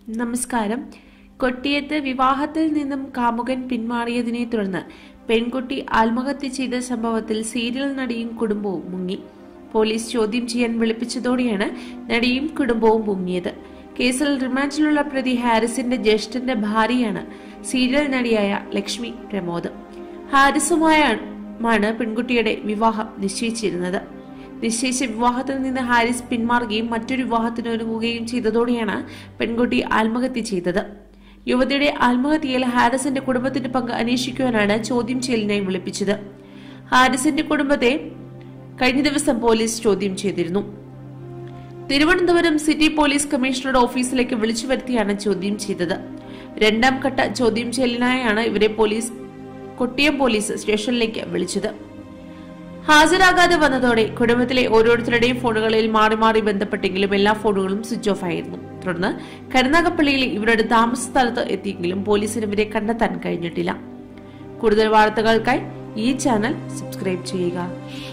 നമസ്കാരം കൊട്ടിയത്ത് വിവാഹത്തിൽ നിന്നും കാമുകൻ പിന്മാറിയതിനെ തുടർന്ന് പെൺകുട്ടി ആത്മഹത്യ ചെയ്ത സംഭവത്തിൽ സീരിയൽ നടിയും കുടുംബവും മുങ്ങി പോലീസ് ചോദ്യം ചെയ്യാൻ വിളിപ്പിച്ചതോടെയാണ് നടിയും കുടുംബവും മുങ്ങിയത് കേസിൽ റിമാൻഡിലുള്ള പ്രതി ഹാരിസിന്റെ ജ്യേഷ്ഠന്റെ ഭാര്യയാണ് സീരിയൽ നടിയായ ലക്ഷ്മി പ്രമോദ് ഹാരിസുമായാണ് പെൺകുട്ടിയുടെ വിവാഹം നിശ്ചയിച്ചിരുന്നത് നിശ്ചയിച്ച വിവാഹത്തിൽ നിന്ന് ഹാരിസ് പിന്മാറുകയും മറ്റൊരു വിവാഹത്തിന് ഒരുങ്ങുകയും ചെയ്തതോടെയാണ് പെൺകുട്ടി ആത്മഹത്യ ചെയ്തത് യുവതിയുടെ ആത്മഹത്യയിൽ ഹാരിസിന്റെ കുടുംബത്തിന്റെ പങ്ക് അന്വേഷിക്കുവാനാണ് ചോദ്യം ചെയ്യലിനായി വിളിപ്പിച്ചത് ഹാരിസിന്റെ കുടുംബത്തെ കഴിഞ്ഞ ദിവസം പോലീസ് ചോദ്യം ചെയ്തിരുന്നു തിരുവനന്തപുരം സിറ്റി പോലീസ് കമ്മീഷണറുടെ ഓഫീസിലേക്ക് വിളിച്ചു വരുത്തിയാണ് ചോദ്യം ചെയ്തത് രണ്ടാം ഘട്ട ചോദ്യം ചെയ്യലിനായാണ് ഇവരെ പോലീസ് കൊട്ടിയം പോലീസ് സ്റ്റേഷനിലേക്ക് വിളിച്ചത് ഹാജരാകാതെ വന്നതോടെ കുടുംബത്തിലെ ഓരോരുത്തരുടെയും ഫോണുകളിൽ മാറി മാറി ബന്ധപ്പെട്ടെങ്കിലും എല്ലാ ഫോണുകളും സ്വിച്ച് ഓഫ് ആയിരുന്നു തുടർന്ന് കരുനാഗപ്പള്ളിയിലെ ഇവരുടെ താമസ സ്ഥലത്ത് എത്തിയെങ്കിലും പോലീസിന് ഇവരെ കണ്ടെത്താൻ കഴിഞ്ഞിട്ടില്ല കൂടുതൽ വാർത്തകൾക്കായി ഈ ചാനൽ സബ്സ്ക്രൈബ് ചെയ്യുക